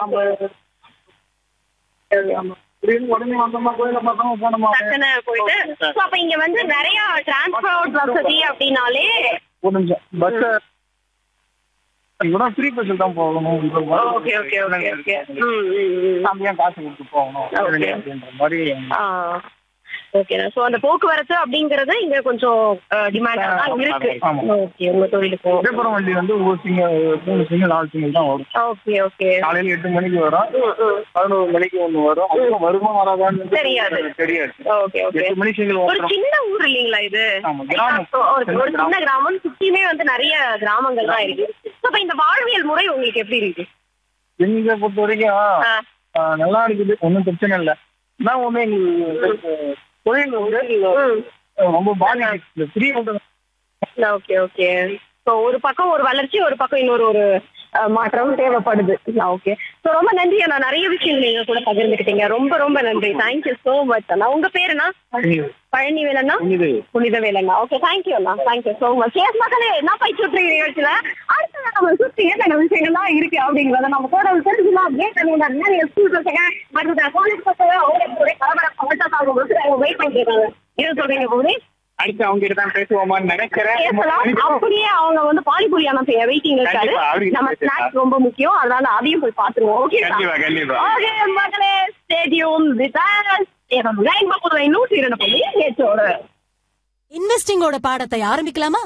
நம்ம ஆமா. திடீர்னு உடனே வந்தோமா கோயில பார்த்தோமா போனோமா டக்குன்னு போயிட்டு So, அப்ப இங்க வந்து நிறைய டிரான்ஸ்போர்ட் வசதி அப்படின்னாலே ஒரு நிமிஷம் பஸ் இவ்வளவு ஃப்ரீ பஸ்ஸில் தான் போகணும் ஓகே ஓகே ஓகே ஓகே ம் ம், ம் நம்ம ஏன் காசு கொடுத்து போகணும் Okay. அப்படின்ற மாதிரி ஓகே ஸோ அந்த போக்குவரத்து அப்படிங்கறது இங்க கொஞ்சம் டிமாண்ட் தான் இருக்கு ஆமா. ஓகே உங்க தொழிலுக்கும் விழுப்புரம் வண்டி வந்து ஒரு சிங்கிள் மூணு சிங்கிள் நாலு சிங்கிள் தான் வரும் ஓகே ஓகே காலையில எட்டு மணிக்கு வரும் பதினோரு மணிக்கு ஒண்ணு வரும் அதுவும் வருமா வராதான்னு தெரியாது. தெரியாது ஓகே ஓகே எட்டு மணி சிங்கிள் ஒரு வரும் சின்ன ஊர் இல்லைங்களா இது ஆமா, கிராமம். ஒரு ஒரு சின்ன கிராமம் சுத்தியுமே வந்து நிறைய கிராமங்கள் தான் இருக்கு So, அப்ப இந்த வாழ்வியல் முறை உங்களுக்கு எப்படி இருக்கு எங்க பொறுத்த வரைக்கும் ஆ. ஆ, நல்லா இருக்குது ஒன்றும் பிரச்சனை இல்லை நான் ஒண்ணு எங்களுக்கு தொழில் வந்து ம். ரொம்ப பாதிக்கு ஃப்ரீ ஓகே ஓகே ஸோ ஒரு பக்கம் ஒரு வளர்ச்சி ஒரு பக்கம் இன்னொரு ஒரு அஹ், மாற்றம் தேவைப்படுது ஓகே ஸோ ரொம்ப நன்றி அண்ணா நிறைய விஷயங்கள் நீங்க கூட பகிர்ந்துக்கிட்டீங்க ரொம்ப ரொம்ப நன்றி தேங்க்யூ ஸோ மச் அண்ணா உங்க பேர் என்ன பழனி வேலண்ணா புனித வேலண்ணா ஓகே தேங்க்யூ அண்ணா தேங்க்யூ ஸோ மச் எஸ் மக்களே என்ன பயிற்சி விட்டுருக்க நிகழ்ச்சியில அடுத்து நம்ம சுத்தி என்னென்ன விஷயங்கள்லாம் இருக்கு அப்படிங்கிறத நம்ம கூட தெரிஞ்சுக்கலாம் அப்படியே தெரிஞ்சுக்கலாம் நீங்க ஸ்கூல் பசங்க மற்ற காலேஜ் பசங்க அவங்க கலவரம் வெயிட் பண்ணிட்டு இருக்காங்க என்ன சொல்றீங்க போகுது அடுத்து அவங்க கிட்ட தான் பேசுவோமான்னு நினைக்கிறேன் பேசலாம் அப்படியே அவங்க வந்து பானிபூரி அண்ணா வெயிட்டிங் இருக்காரு கண்டிப்பா, அவருக்கு நம்ம பேசலாம். ஸ்நாக்ஸ் ரொம்ப முக்கியம் அதனால அதையும் போய் பாத்துருவோம் ஓகே கண்டிப்பா, கண்டிப்பா. ஓகே மக்களே ஸ்டேடியம் வித் நூற்றி இரண்டு புள்ளி நேற்றோட இன்வெஸ்டிங்கோட பாடத்தை ஆரம்பிக்கலாமா